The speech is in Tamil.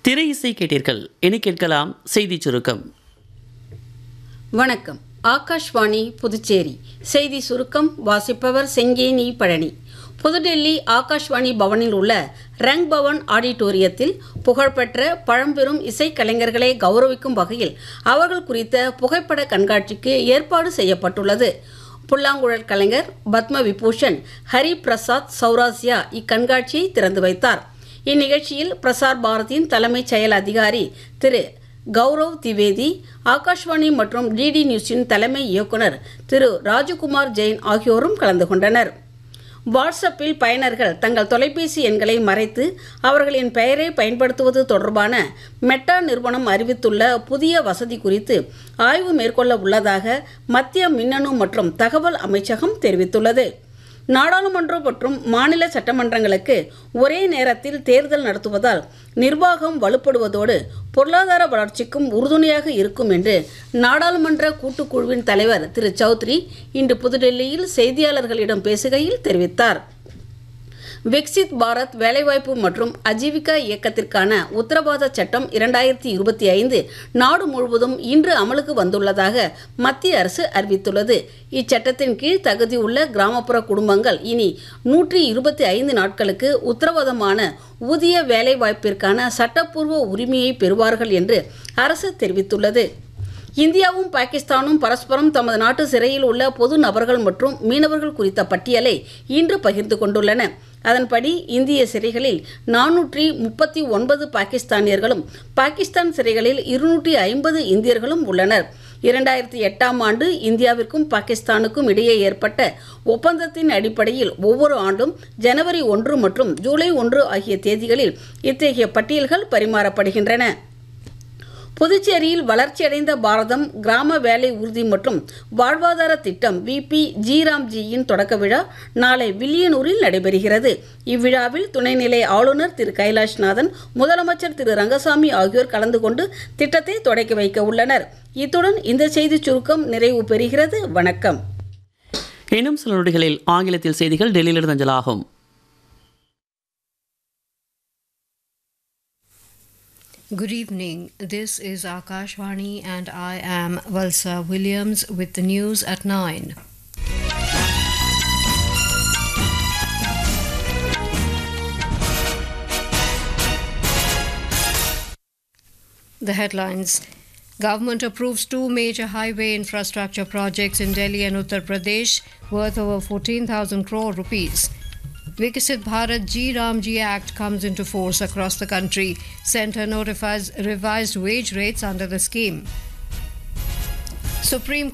திரை இசை கேட்டீர்கள் இனி கேட்கலாம் செய்தி சுருக்கம் வணக்கம் ஆகாஷ்வாணி புதுச்சேரி செய்தி சுருக்கம் வாசிப்பவர் செங்கேனி பழனி புதுடெல்லி ஆகாஷ்வாணி பவனில் உள்ள ரங் பவன் ஆடிட்டோரியத்தில் புகழ்பெற்ற பழம்பெரும் இசைக்கலைஞர்களை கௌரவிக்கும் வகையில் அவர்கள் குறித்த புகைப்பட கண்காட்சிக்கு ஏற்பாடு செய்யப்பட்டுள்ளது புல்லாங்குழல் கலைஞர் பத்ம விபூஷன் ஹரி பிரசாத் சௌராசியா இக்கண்காட்சியை திறந்து வைத்தார் இந்நிகழ்ச்சியில் பிரசார் பாரதியின் தலைமைச் செயல் அதிகாரி திரு கௌரவ் திவேதி ஆகாஷ்வாணி மற்றும் டிடி நியூஸின் தலைமை இயக்குனர் திரு ராஜகுமார் ஜெயின் ஆகியோரும் கலந்து கொண்டனர் வாட்ஸ்அப்பில் பயனர்கள் தங்கள் தொலைபேசி எண்களை மறைத்து அவர்களின் பெயரை பயன்படுத்துவது தொடர்பான மெட்டா நிறுவனம் அறிவித்துள்ள புதிய வசதி குறித்து ஆய்வு மேற்கொள்ள உள்ளதாக மத்திய மின்னணு மற்றும் தகவல் அமைச்சகம் தெரிவித்துள்ளது நாடாளுமன்றம் மற்றும் மாநில சட்டமன்றங்களுக்கு ஒரே நேரத்தில் தேர்தல் நடத்துவதால் நிர்வாகம் வலுப்படுவதோடு பொருளாதார வளர்ச்சிக்கும் உறுதுணையாக இருக்கும் என்று நாடாளுமன்ற கூட்டுக்குழுவின் தலைவர் திரு சௌத்ரி இன்று புதுடெல்லியில் செய்தியாளர்களிடம் பேசுகையில் தெரிவித்தார் விக்சித் பாரத் வேலைவாய்ப்பு மற்றும் அஜீவிகா இயக்கத்திற்கான உத்தரவாத சட்டம் இரண்டாயிரத்தி இருபத்தி ஐந்து நாடு முழுவதும் இன்று அமலுக்கு வந்துள்ளதாக மத்திய அரசு அறிவித்துள்ளது இச்சட்டத்தின் கீழ் தகுதியுள்ள கிராமப்புற குடும்பங்கள் இனி நூற்றி இருபத்தி ஐந்து நாட்களுக்கு உத்தரவாதமான ஊதிய வேலைவாய்ப்பிற்கான சட்டப்பூர்வ உரிமையை பெறுவார்கள் என்று அரசு தெரிவித்துள்ளது இந்தியாவும் பாகிஸ்தானும் பரஸ்பரம் தமது நாட்டு சிறையில் உள்ள பொது நபர்கள் மற்றும் மீனவர்கள் குறித்த பட்டியலை இன்று பகிர்ந்து கொண்டுள்ளன அதன்படி இந்திய சிறைகளில் நானூற்றி முப்பத்தி ஒன்பது பாகிஸ்தானியர்களும் பாகிஸ்தான் சிறைகளில் இருநூற்றி ஐம்பது இந்தியர்களும் உள்ளனர் இரண்டாயிரத்தி எட்டாம் ஆண்டு இந்தியாவிற்கும் பாகிஸ்தானுக்கும் இடையே ஏற்பட்ட ஒப்பந்தத்தின் அடிப்படையில் ஒவ்வொரு ஆண்டும் ஜனவரி ஒன்று மற்றும் ஜூலை ஒன்று ஆகிய தேதிகளில் இத்தகைய பட்டியல்கள் பரிமாறப்படுகின்றன புதுச்சேரியில் வளர்ச்சியடைந்த பாரதம் கிராம வேலை உறுதி மற்றும் வாழ்வாதார திட்டம் விபி ஜிராம்ஜியின் தொடக்க விழா நாளை வில்லியனூரில் நடைபெறுகிறது இவ்விழாவில் துணைநிலை ஆளுநர் திரு கைலாஷ்நாதன் முதலமைச்சர் திரு ரங்கசாமி ஆகியோர் கலந்து கொண்டு திட்டத்தை தொடக்கி வைக்க உள்ளனர் இத்துடன் இந்த செய்திச் சுருக்கம் நிறைவு பெறுகிறது வணக்கம் இன்னும் சில நொடிகளில் ஆங்கிலத்தில் செய்திகள் டெல்லியிலிருந்து அஞ்சலாகும் Good evening. This is Akashvani, and I am Valsa Williams with the news at 9. The headlines Government approves two major highway infrastructure projects in Delhi and Uttar Pradesh worth over 14,000 crore rupees. Vikasit Bharat G Ramji Act comes into force across the country. Centre notifies revised wage rates under the scheme. Supreme